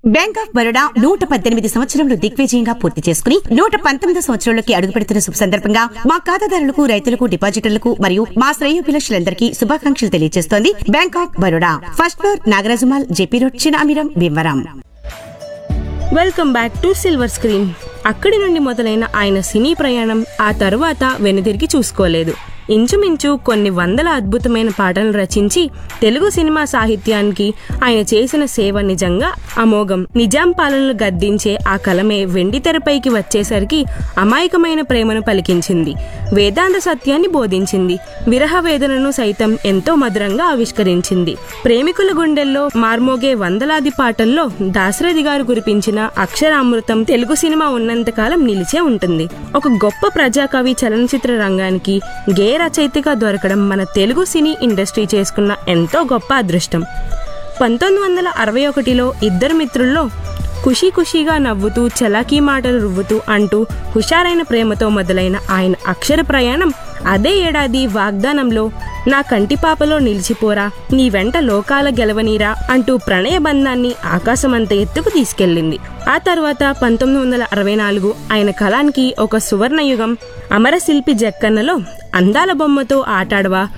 bank of Baroda నూట పద్దెనిమిది సంవత్సరంలో దిగ్విజయంగా పూర్తి చేసుకుని నూట పంతొమ్మిది సంవత్సరంలోకి అడుగు పెడుతున్న శుభ సందర్భంగా మా ఖాతాదారులకు రైతులకు డిపాజిటర్లకు మరియు మా శ్రేయోభిలాషులందరికీ శుభాకాంక్షలు తెలియజేస్తోంది bank of Baroda first floor Nagaraju mall JP road Chinamiram Bhimavaram welcome back to silver screen అక్కడి నుండి మొదలైన ఆయన సినీ ప్రయాణం ఆ తరువాత వెనుదిరిగి చూసుకోలేదు ఇంచుమించు కొన్ని వందల అద్భుతమైన పాటలు రచించి తెలుగు సినిమా సాహిత్యానికి ఆయన చేసిన సేవ నిజంగా అమోఘం నిజాం పాలనలు గద్దించే ఆ కలమే వెండి తెరపైకి వచ్చేసరికి అమాయకమైన ప్రేమను పలికించింది వేదాంత సత్యాన్ని బోధించింది విరహ వేదనను సైతం ఎంతో మధురంగా ఆవిష్కరించింది ప్రేమికుల గుండెల్లో మార్మోగే వందలాది పాటల్లో దాశరథి గారు కురిపించిన అక్షరామృతం తెలుగు సినిమా ఉన్నంతకాలం నిలిచే ఉంటుంది ఒక గొప్ప ప్రజాకవి చలనచిత్ర రంగానికి గే రచయితగా దొరకడం మన తెలుగు సినీ ఇండస్ట్రీ చేసుకున్న ఎంతో గొప్ప అదృష్టం పంతొమ్మిది వందల అరవై ఒకటిలో ఇద్దరు మిత్రుల్లో ఖుషీ ఖుషీగా నవ్వుతూ చలాకీ మాటలు రువ్వుతూ అంటూ హుషారైన ప్రేమతో మొదలైన ఆయన అక్షర ప్రయాణం అదే ఏడాది వాగ్దానంలో నా కంటి పాపలో నిలిచిపోరా నీ వెంట లోకాల గెలవనీరా అంటూ ప్రణయ బంధాన్ని ఆకాశమంత ఎత్తుకు తీసుకెళ్ళింది ఆ తర్వాత పంతొమ్మిది వందల అరవై నాలుగు ఆయన కళానికి ఒక సువర్ణయుగం అమరశిల్పి జక్కన్నలో అందాల బొమ్మతో ఆటాడవా